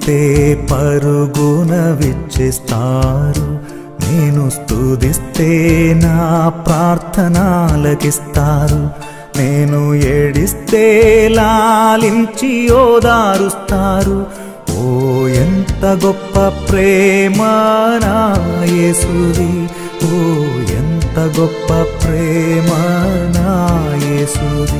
పిలిస్తే పరుగున విచ్చేస్తారు నేను స్తుతిస్తే నా ప్రార్థనాలకిస్తారు నేను ఏడిస్తే లాలించి ఓదారుస్తారు ఓ ఎంత గొప్ప ప్రేమ నా యేసుది ఓ ఎంత గొప్ప ప్రేమ నా యేసుది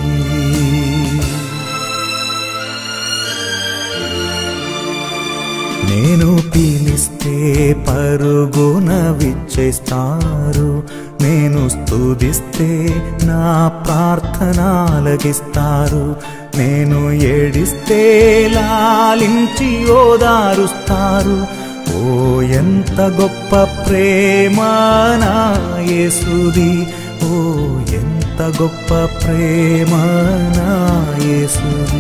నేను పిలిస్తే పరుగున విచ్చేస్తారు నేను స్తుతిస్తే నా ప్రార్థనాలకిస్తారు నేను ఏడిస్తే లాలించి ఓదారుస్తారు ఓ ఎంత గొప్ప ప్రేమ నా యేసుది ఓ ఎంత గొప్ప ప్రేమ నా యేసుది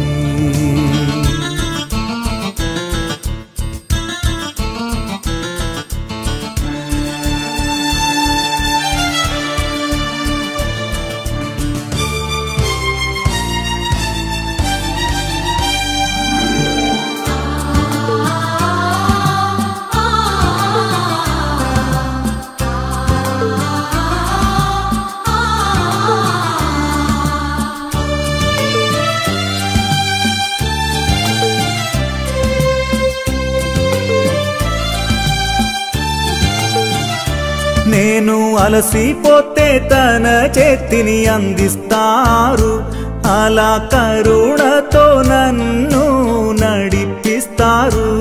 నేను అలసిపోతే తన చేతిని అందిస్తారు అలా కరుణతో నన్ను నడిపిస్తారు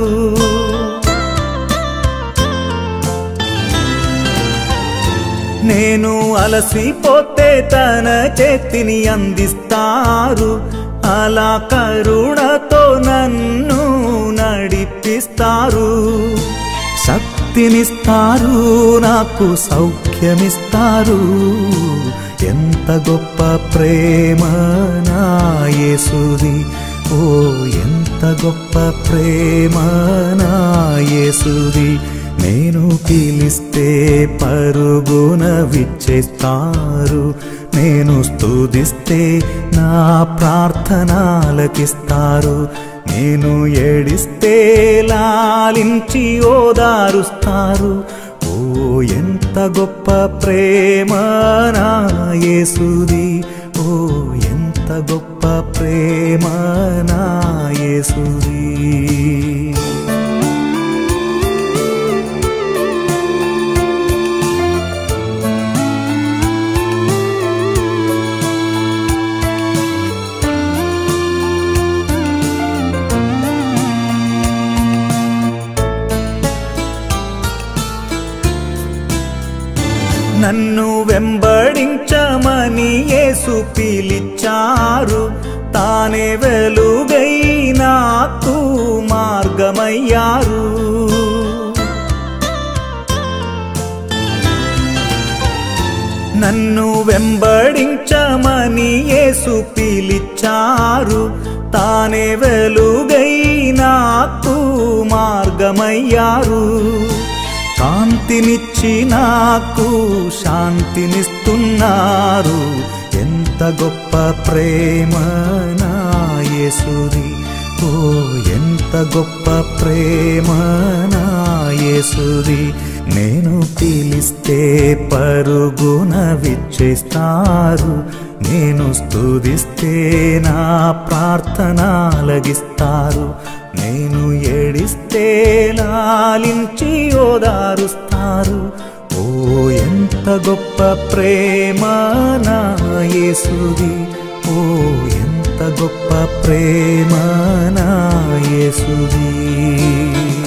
నేను అలసిపోతే తన చేతిని అందిస్తారు అలా కరుణతో నన్ను నడిపిస్తారు శక్తినిస్తారు నాకు సౌఖ్యమిస్తారు ఎంత గొప్ప ప్రేమ నా యేసుది ఓ ఎంత గొప్ప ప్రేమ నా యేసుది నేను పిలిస్తే పరుగున విచ్చేస్తారు నేను స్తుతిస్తే నా ప్రార్థనాలకిస్తారు నేను ఏడిస్తే లాలించి ఓదారుస్తారు ఓ ఎంత గొప్ప ప్రేమ నా యేసుది ఓ ఎంత గొప్ప ప్రేమ నా యేసుది నన్ను వెంబడించమని యేసు పిలిచారు తానే వెలుగై నాకు మార్గమయ్యారు నన్ను వెంబడించమని యేసు పిలిచారు తానే వెలుగై నాకు మార్గమయ్యారు కాంతినిచ్చి నాకు శాంతినిస్తున్నారు ఎంత గొప్ప ప్రేమ నా యేసుది ఓ ఎంత గొప్ప ప్రేమ నా యేసుది నేను పిలిస్తే పరుగున విచ్చేస్తారు నేను స్తుతిస్తే నా ప్రార్థనాలగిస్తారు నేను ఏడిస్తే లాలించి ఓదారుస్తారు ఓ ఎంత గొప్ప ప్రేమ నా యేసుది ఓ ఎంత గొప్ప ప్రేమ నా యేసుది